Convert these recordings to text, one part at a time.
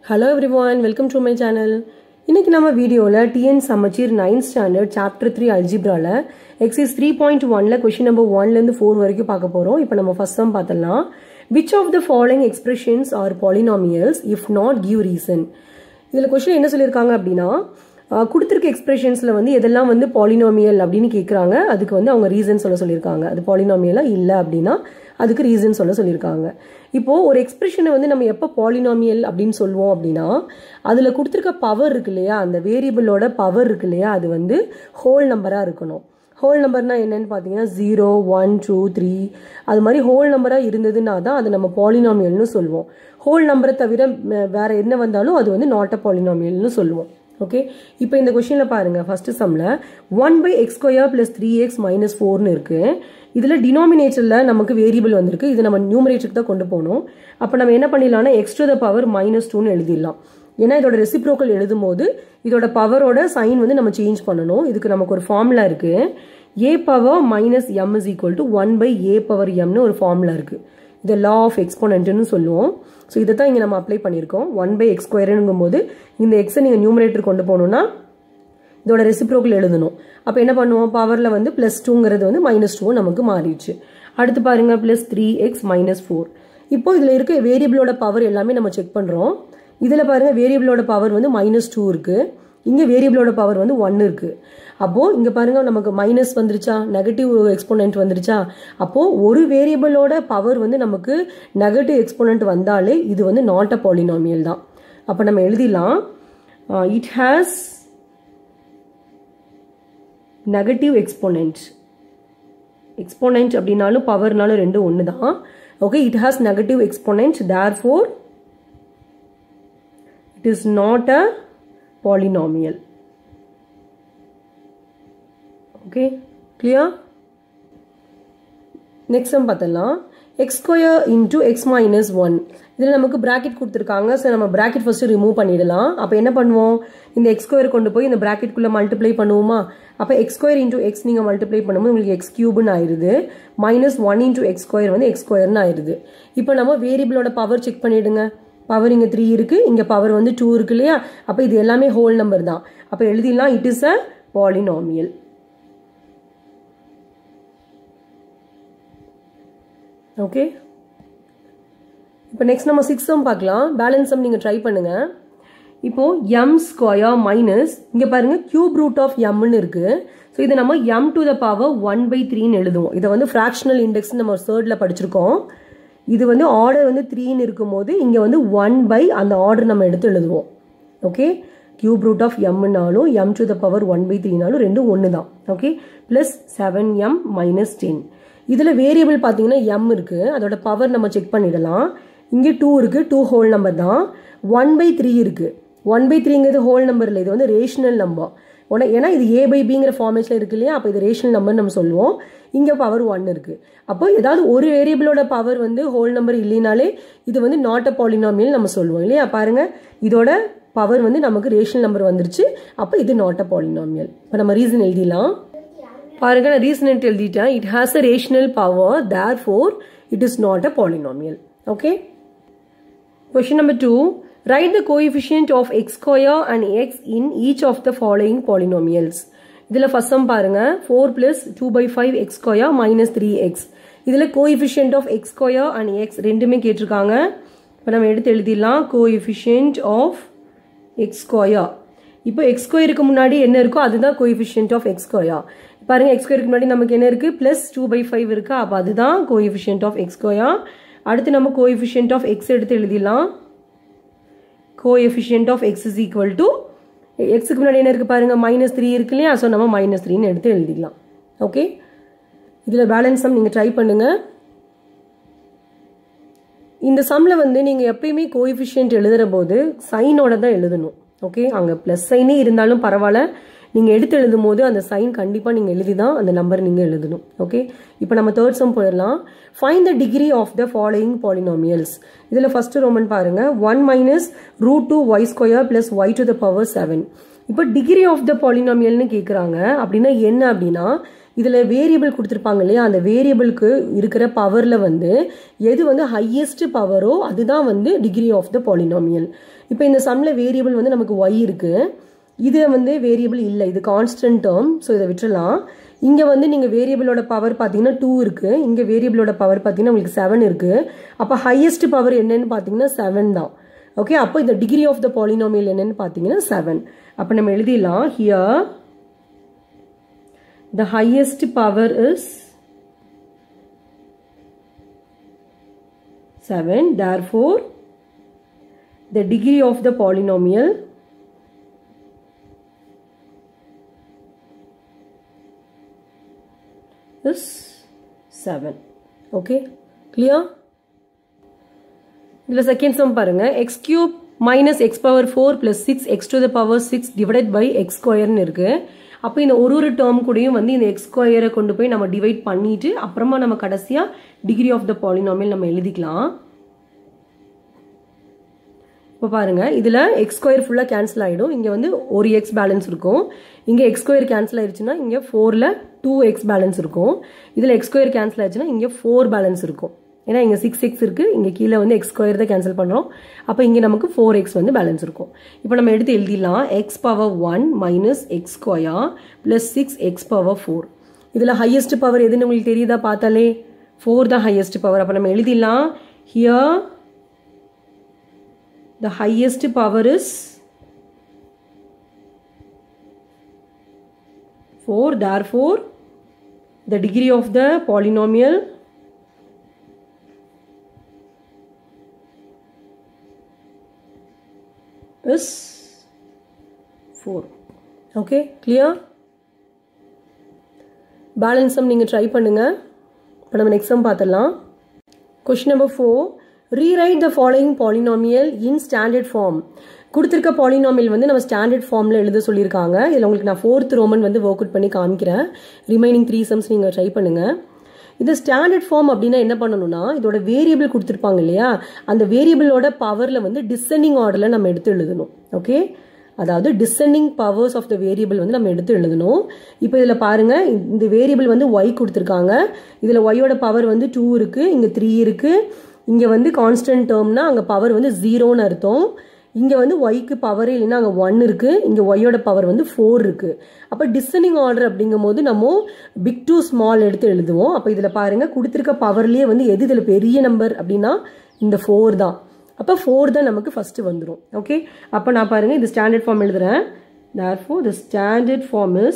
Hello everyone welcome to my channel இன்னைக்கு நம்ம வீடியோவில் TN Samacheer ninth standard chapter three அல்ஜிப்ரால எக்ஸைஸ் த்ரீ பாயிண்ட் ஒன்ல கொஷின் நம்பர் ஒன்லேருந்து ஃபோர் வரைக்கும் பார்க்க போகிறோம் இப்போ நம்ம ஃபர்ஸ்ட் சம் பார்த்துடலாம் which of the following expressions are polynomials if not give reason இதில் கொஷின் என்ன சொல்லியிருக்காங்க அப்படின்னா அஹ், கொடுத்திருக்க எக்ஸ்பிரஷன்ஸில் வந்து எதெல்லாம் வந்து பாலினாமியல் அப்படின்னு கேட்குறாங்க அதுக்கு வந்து அவங்க ரீசன் சொல்ல சொல்லியிருக்காங்க அது பாலினாமியலாக இல்லை அப்படின்னா அதுக்கு ரீசன் சொல்ல சொல்லியிருக்காங்க இப்போ ஒரு எக்ஸ்பிரஷனை வந்து நம்ம எப்போ பாலினாமியல் அப்படின்னு சொல்லுவோம் அப்படின்னா அதில் கொடுத்துருக்க பவர் இருக்கு இல்லையா அந்த வேரியபிளோட பவர் இருக்கு இல்லையா அது வந்து ஹோல் நம்பராக இருக்கணும் ஹோல் நம்பர்னா என்னன்னு பார்த்தீங்கன்னா ஜீரோ ஒன் டூ த்ரீ அது மாதிரி ஹோல் நம்பராக இருந்ததுன்னா தான் அது நம்ம பாலினாமியல்னு சொல்லுவோம் ஹோல் நம்பரை தவிர ம, வேற என்ன வந்தாலும் அது வந்து நாட் அ பாலினாமியல்னு சொல்லுவோம் ஓகே இப்போ இந்த கொஷினில் பாருங்க ஃபர்ஸ்ட் சம்மில் one by x square plus three x minus ஃபோர்னு இருக்கு இதில் டினாமினேட்டரில் நமக்கு வேரியபிள் வந்திருக்கு இது நம்ம நியூமரேட்டருக்கு தான் கொண்டு போகணும் அப்போ நம்ம என்ன பண்ணிடலாம்னா x to the power minus டூன்னு எழுதிடலாம் ஏன்னா இதோட ரெசிப்ரோக்கல் எழுதும் போது இதோட பவரோட சைன் வந்து நம்ம சேஞ்ச் பண்ணணும் இதுக்கு நமக்கு ஒரு ஃபார்முலா இருக்கு a power minus m is equal to one by a power எம்னு ஒரு ஃபார்முலா இருக்கு இது லா ஆஃப் எக்ஸ்போனன்ட்னு சொல்லுவோம் ஸோ இதை தான் இங்கே நம்ம அப்ளை பண்ணியிருக்கோம் ஒன் பை எக்ஸ் ஸ்கொயருங்கும் போது இந்த எக்ஸை நீங்கள் நியூமரேட்டர் கொண்டு போகணும்னா இதோட ரெசிப்ரோக்கல் எழுதணும் அப்போ என்ன பண்ணுவோம் பவரில் வந்து ப்ளஸ் டூங்கிறது வந்து மைனஸ் டூ நமக்கு மாறிடுச்சு அடுத்து பாருங்க plus three x minus four இப்போ இதில் இருக்க வேரியபிளோட பவர் எல்லாமே நம்ம செக் பண்ணுறோம் இதில் பாருங்க வேரியபிளோட பவர் வந்து மைனஸ் டூ இருக்கு இங்கே வேரியபிளோட பவர் வந்து ஒன் இருக்கு அப்போ இங்க பாருங்க நமக்கு மைனஸ் வந்துருச்சா நெகட்டிவ் எக்ஸ்போனன்ட் வந்துருச்சா அப்போ ஒரு வேரியபிளோட பவர் வந்து நமக்கு நெகட்டிவ் எக்ஸ்போனன்ட் வந்தாலே இது வந்து நாட் அ பாலினாமியல் தான் அப்போ நம்ம எழுதிடலாம் it has negative exponent exponent அப்படின்னாலும் பவர்னாலும் ரெண்டும் ஒன்று தான் okay it has negative exponent therefore it is not a polynomial okay clear next sum பார்த்தலாம் x square into x minus one இதில் நமக்கு பிராக்கெட் கொடுத்துருக்காங்க ஸோ நம்ம பிராக்கெட் ஃபர்ஸ்ட் ரிமூவ் பண்ணிடலாம் அப்போ என்ன பண்ணுவோம் இந்த எக்ஸ் ஸ்கொயர் கொண்டு போய் இந்த பிராக்கெட்குள்ளே மல்டிப்ளை பண்ணுவோமா அப்போ எக்ஸ் ஸ்கொயர் இன்டூ எக்ஸ் நீங்கள் மல்டிப்ளை பண்ணும்போது உங்களுக்கு எக்ஸ் கியூப்னு ஆயிருது minus one into x square வந்து எக்ஸ் ஸ்கொயர்னு ஆயிருது இப்போ நம்ம வேரியபிளோட பவர் செக் பண்ணிடுங்க பவர் இங்கே த்ரீ இருக்கு இங்கே பவர் வந்து டூ இருக்கு இல்லையா அப்போ இது எல்லாமே ஹோல் நம்பர் தான் அப்போ எழுதிடலாம் it is a polynomial okay இப்போ நெக்ஸ்ட் நம்ம சிக்ஸ் சம் பார்க்கலாம் பேலன்ஸ் சம் நீங்கள் ட்ரை பண்ணுங்க இப்போ எம் ஸ்கொயர் மைனஸ் இங்கே பாருங்க கியூப் ரூட் ஆஃப் எம்னு இருக்கு ஸோ இதை நம்ம m to the power one by த்ரீன்னு எழுதுவோம் இதை வந்து ஃப்ராக்ஷனல் இண்டெக்ஸ் நம்ம தேர்டில் படிச்சிருக்கோம் இது வந்து ஆர்டர் வந்து த்ரீன்னு இருக்கும்போது இங்கே வந்து ஒன் பை அந்த ஆர்டர் நம்ம எடுத்து எழுதுவோம் ஓகே கியூப் ரூட் ஆஃப் எம்னாலும் m to the power one by த்ரீனாலும் ரெண்டும் ஒன்று தான் okay plus seven m minus ten இதில் வேரியபிள் பார்த்தீங்கன்னா எம் இருக்குது அதோட பவர் நம்ம செக் பண்ணிடலாம் இங்கே டூ இருக்குது டூ ஹோல் நம்பர் தான் ஒன் பை த்ரீ இருக்குது ஒன் பை த்ரீங்கிறது ஹோல் நம்பர் இல்லை இது வந்து ரேஷனல் நம்பர் உன ஏன்னா இது ஏ பை பிங்கிற ஃபார்மேட்டில் இருக்கு இல்லையா அப்போ இது ரேஷனல் நம்பர் நம்ம சொல்லுவோம் இங்கே பவர் ஒன் இருக்குது அப்போ ஏதாவது ஒரு வேரியபிளோட பவர் வந்து ஹோல் நம்பர் இல்லைனாலே இது வந்து நாட் அ பாலினாமியல் நம்ம சொல்லுவோம் இல்லையா பாருங்க இதோட பவர் வந்து நமக்கு ரேஷனல் நம்பர் வந்துருச்சு அப்போ இது நாட் அ பாலினாமியல் இப்போ நம்ம ரீசன் எழுதிடலாம் பாருங்க நான் ரீசன் எழுதிட்டேன் it has a rational power therefore it is not a polynomial okay Question number 2. Write the coefficient of x square and x in each of the following polynomials. இதில் first sum பாருங்க 4 plus 2 by 5 x square minus 3x. இதில் coefficient of x square and x ரெண்டுமே கேட்டிருக்காங்க இப்போ நம்ம எடுத்து எழுதிடலாம் coefficient of x square. இப்போ x ஸ்கொயருக்கு முன்னாடி என்ன இருக்கோ அதுதான் coefficient of x square. பாருங்க x ஸ்கொயருக்கு முன்னாடி நமக்கு என்ன இருக்கு பிளஸ் டூ பை ஃபைவ் இருக்கு அப்போ அதுதான் coefficient of x square. அடுத்து நம்ம coefficient of x எடுத்து எழுதிடலாம் coefficient of x is equal to எக்ஸுக்கு முன்னாடி என்ன இருக்கு பாருங்க மைனஸ் த்ரீ இருக்கு இல்லையா ஸோ நம்ம மைனஸ் த்ரீன்னு எடுத்து எழுதிக்கலாம் ஓகே இதில் பேலன்ஸ் சம் நீங்கள் ட்ரை பண்ணுங்க இந்த சம்மில் வந்து நீங்கள் எப்பயுமே கோஎஃபிஷியன்ட் எழுதுகிற போது சைனோட தான் எழுதணும் ஓகே அங்கே ப்ளஸ் சைனே இருந்தாலும் பரவாயில்ல நீங்கள் எடுத்து எழுதும் போது அந்த சைன் கண்டிப்பாக நீங்கள் எழுதி தான் அந்த நம்பர் நீங்கள் எழுதணும் ஓகே இப்போ நம்ம தேர்ட் சம் போயிடலாம் find the degree of the following polynomials இதில் ஃபர்ஸ்ட் ரோமன் பாருங்க one minus root two y square plus y to the power seven இப்போ டிகிரி ஆஃப் த பாலினாமியல்னு கேட்குறாங்க அப்படின்னா என்ன அப்படின்னா இதில் வேரியபிள் கொடுத்துருப்பாங்க இல்லையா அந்த வேரியபிளுக்கு இருக்கிற பவரில் வந்து எது வந்து ஹையஸ்ட் பவரோ அதுதான் வந்து டிகிரி ஆஃப் த பாலினாமியல் இப்போ இந்த சம்மில் வேரியபிள் வந்து நமக்கு ஒய் இருக்குது இது வந்து வேரியபிள் இல்லை இது கான்ஸ்டன்ட் டேர்ம் ஸோ இதை விட்டுறலாம் இங்கே வந்து நீங்கள் வேரியபிளோட பவர் பார்த்தீங்கன்னா டூ இருக்குது இங்கே வேரியபிளோட பவர் பார்த்தீங்கன்னா உங்களுக்கு செவன் இருக்குது அப்போ ஹையஸ்ட் பவர் என்னன்னு பார்த்தீங்கன்னா செவன் தான் ஓகே அப்போ இந்த டிகிரி ஆஃப் த பாலினாமியல் என்னன்னு பார்த்தீங்கன்னா செவன் அப்போ நம்ம எழுதிடலாம் here the highest power is seven therefore the degree of the polynomial is 7 okay clear இதில் செகண்ட் சம் பாருங்க x cube minus x power four plus six x to the power six divide by x ஸ்கொயர்னு இருக்கு அப்போ இந்த ஒரு ஒரு term கூடயும் வந்து இந்த எக்ஸ் ஸ்கொயரை கொண்டு போய் நம்ம டிவைட் பண்ணிட்டு அப்புறமா நம்ம கடைசியாக டிகிரி ஆஃப் த பாலினாமியல் நம்ம எழுதிக்கலாம் இப்போ பாருங்க இதில் எக்ஸ் ஸ்கொயர் ஃபுல்லாக கேன்சல் ஆகிடும் இங்கே வந்து ஒரு எக்ஸ் பேலன்ஸ் இருக்கும் இங்கே எக்ஸ் ஸ்கொயர் கேன்சல் ஆயிடுச்சுன்னா இங்கே ஃபோரில் டூ எக்ஸ் பேலன்ஸ் இருக்கும் இதில் எக்ஸ் ஸ்கொயர் கேன்சல் ஆயிடுச்சுன்னா இங்கே ஃபோர் பேலன்ஸ் இருக்கும் ஏன்னா இங்கே சிக்ஸ் எக்ஸ் இருக்குது இங்கே கீழே வந்து எக்ஸ் ஸ்கொயர் தான் கேன்சல் பண்ணுறோம் அப்போ இங்கே நமக்கு ஃபோர் எக்ஸ் வந்து பேலன்ஸ் இருக்கும் இப்போ நம்ம எடுத்து எழுதிடலாம் x power one minus x square plus six x power four இதில் ஹையஸ்ட் பவர் எதுன்னு உங்களுக்கு தெரியுதா பார்த்தாலே ஃபோர் தான் ஹையஸ்ட் பவர் அப்போ நம்ம எழுதிடலாம் here the highest power is 4 therefore the degree of the polynomial is 4 okay clear balance sum நீங்கள் ட்ரை பண்ணுங்கள் இப்போ நம்ம நெக்ஸ்ட் சம் பார்த்துடலாம் question number four rewrite the following polynomial in standard form கொடுத்துருக்க polynomial வந்து நம்ம ஸ்டாண்டர்ட் ஃபார்மில் எழுத சொல்லியிருக்காங்க இதில் உங்களுக்கு நான் ஃபோர்த் ரோமன் வந்து ஒர்க் அவுட் பண்ணி காமிக்கிறேன் ரிமைனிங் த்ரீ சம்ஸ் நீங்கள் ட்ரை பண்ணுங்கள் இது ஸ்டாண்டர்ட் ஃபார்ம் அப்படின்னா என்ன பண்ணணும்னா இதோட வேரியபிள் கொடுத்துருப்பாங்க இல்லையா அந்த வேரியபிளோட பவரில் வந்து டிசெண்டிங் ஆர்டரில் நம்ம எடுத்து எழுதணும் ஓகே அதாவது descending powers of the variable வந்து நம்ம எடுத்து எழுதணும் இப்போ இதில் பாருங்க இந்த வேரியபிள் வந்து ஒய் கொடுத்துருக்காங்க இதில் ஒய்யோட பவர் வந்து டூ இருக்குது இங்கே த்ரீ இருக்குது இங்கே வந்து கான்ஸ்டன்ட் டேர்ம்னா அங்கே பவர் வந்து ஜீரோன்னு அர்த்தம் இங்கே வந்து ஒய்க்கு பவர் இல்லைன்னா அங்கே ஒன் இருக்குது இங்கே ஒய்யோட பவர் வந்து ஃபோர் இருக்குது அப்போ டிசனிங் ஆர்டர் அப்படிங்கும் போது நம்ம பிக் டு ஸ்மால் எடுத்து எழுதுவோம் அப்போ இதில் பாருங்கள் கொடுத்துருக்க பவர்லேயே வந்து எது இதில் பெரிய நம்பர் அப்படின்னா இந்த ஃபோர் தான் அப்போ ஃபோர் தான் நமக்கு ஃபஸ்ட்டு வந்துடும் ஓகே அப்போ நான் பாருங்கள் இது ஸ்டாண்டர்ட் ஃபார்ம் எழுதுறேன் therefore the standard form is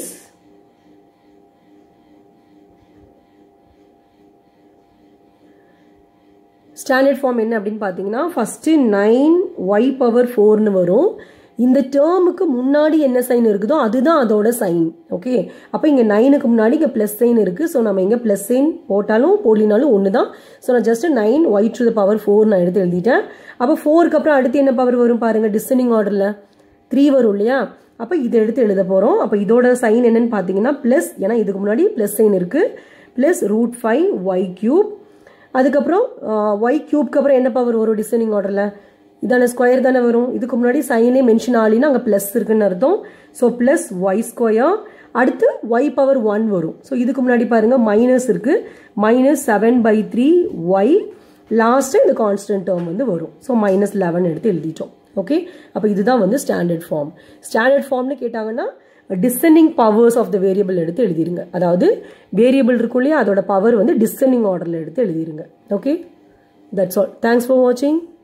standard form என்ன அப்படின்னு பார்த்தீங்கன்னா ஃபஸ்ட்டு நைன் ஒய் பவர் ஃபோர்னு வரும் இந்த டேர்முக்கு முன்னாடி என்ன சைன் இருக்குதோ அதுதான் அதோட சைன் ஓகே அப்போ இங்கே நைனுக்கு முன்னாடி இங்கே ப்ளஸ் சைன் இருக்குது ஸோ நம்ம இங்கே ப்ளஸ் சைன் போட்டாலும் போடலினாலும் ஒன்று தான் ஸோ நான் just nine y to the power four நான் எடுத்து எழுதிட்டேன் அப்போ ஃபோருக்கு அப்புறம் அடுத்து என்ன பவர் வரும் பாருங்கள் டிஸ்டனிங் ஆர்டரில் த்ரீ வரும் இல்லையா அப்போ இதை எடுத்து எழுத போகிறோம் அப்போ இதோட சைன் என்னன்னு பார்த்தீங்கன்னா ப்ளஸ் ஏன்னா இதுக்கு முன்னாடி ப்ளஸ் சைன் இருக்குது plus root five y cube அதுக்கப்புறம் ஒய் கியூப்க்கு அப்புறம் என்ன பவர் வரும் டிசைனிங் ஆர்டரில் இதான ஸ்கொயர் தானே வரும் இதுக்கு முன்னாடி சைனே மென்ஷன் ஆலினா அங்கே ப்ளஸ் இருக்குன்னு அர்த்தம் ஸோ ப்ளஸ் ஒய் ஸ்கொயர் அடுத்து ஒய் பவர் ஒன் வரும் ஸோ இதுக்கு முன்னாடி பாருங்கள் மைனஸ் இருக்குது minus seven by three y last இந்த கான்ஸ்டன்ட் டேர்ம் வந்து வரும் ஸோ மைனஸ் லெவன் எடுத்து எழுதிட்டோம் ஓகே அப்போ இதுதான் வந்து ஸ்டாண்டர்ட் ஃபார்ம் ஸ்டாண்டர்ட் ஃபார்ம்னு கேட்டாங்கன்னா descending powers of the variable எடுத்து எழுதிருங்க அதாவது வேரியபிள் இருக்கும் இல்லையா அதோட பவர் வந்து டிசெண்டிங் ஆர்டரில் எடுத்து எழுதிருங்க okay that's all thanks for வாட்சிங்